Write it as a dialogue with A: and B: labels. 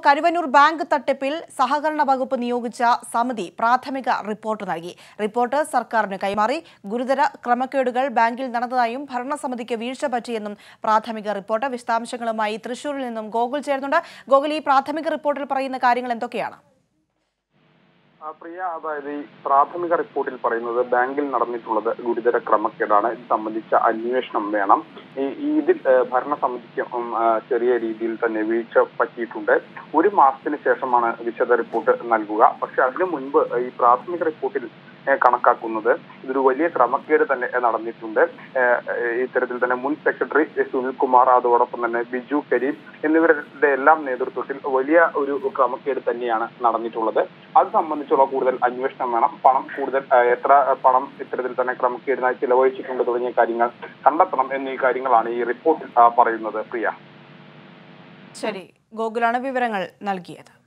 A: Karuvannur bank തട്ടിപ്പിൽ സഹകരണ വകുപ്പ് നിയോഗിച്ച സമിതി പ്രാഥമിക റിപ്പോർട്ട് നൽകി റിപ്പോർട്ട് സർക്കാരിന് കൈമാറി ഗുരുതര ക്രമക്കേടുകൾ ബാങ്കിൽ നടന്നതായും ഭരണസമിതിക്ക് വീഴ്ച പറ്റിയെന്നും പ്രാഥമിക റിപ്പോർട്ട് വിശദാംശങ്ങളുമായി തൃശൂരിൽ നിന്നും ഗോകുൽ ചേരുന്നുണ്ട് ഗോകുൽ ഈ പ്രാഥമിക റിപ്പോർട്ടിൽ പറയുന്ന കാര്യങ്ങൾ എന്തൊക്കെയാണ്
B: ആ, പ്രിയ അതായത് ഈ പ്രാഥമിക റിപ്പോർട്ടിൽ പറയുന്നത് ബാങ്കിൽ നടന്നിട്ടുള്ളത് ഗുരുതര ക്രമക്കേടാണ് ഇത് സംബന്ധിച്ച അന്വേഷണം വേണം ഈ ഈ ഇതിൽ ഏഹ്, ഭരണസമിതിക്ക് ഉം, ആ, ചെറിയ രീതിയിൽ തന്നെ വീഴ്ച പറ്റിയിട്ടുണ്ട് ഒരു മാസത്തിന് ശേഷമാണ് വിശദ റിപ്പോർട്ട് നൽകുക പക്ഷെ അതിനു മുൻപ് ഈ പ്രാഥമിക റിപ്പോർട്ടിൽ ഏഹ്, കണക്കാക്കുന്നത് ഇതൊരു വലിയ ക്രമക്കേട് തന്നെ നടന്നിട്ടുണ്ട് ഏഹ്, ഏഹ്, ഇത്തരത്തിൽ തന്നെ മുൻ സെക്രട്ടറി സുനിൽകുമാർ അതോടൊപ്പം തന്നെ ബിജു കരീം എന്നിവരുടെ എല്ലാം നേതൃത്വത്തിൽ വലിയ ഒരു ക്രമക്കേട് തന്നെയാണ് നടന്നിട്ടുള്ളത് അത് സംബന്ധിച്ചുള്ള കൂടുതൽ അന്വേഷണം വേണം പണം കൂടുതൽ ആ, എത്ര പണം ഇത്തരത്തിൽ തന്നെ ക്രമക്കേടിനായി ചിലവഴിച്ചിട്ടുണ്ട് തുടങ്ങിയ കാര്യങ്ങൾ കണ്ടെത്തണം എന്നീ കാര്യങ്ങളാണ് ഈ റിപ്പോർട്ടിൽ ആ, പറയുന്നത് പ്രിയ
A: ശരി ഗോകുലാണ് വിവരങ്ങൾ നൽകിയത്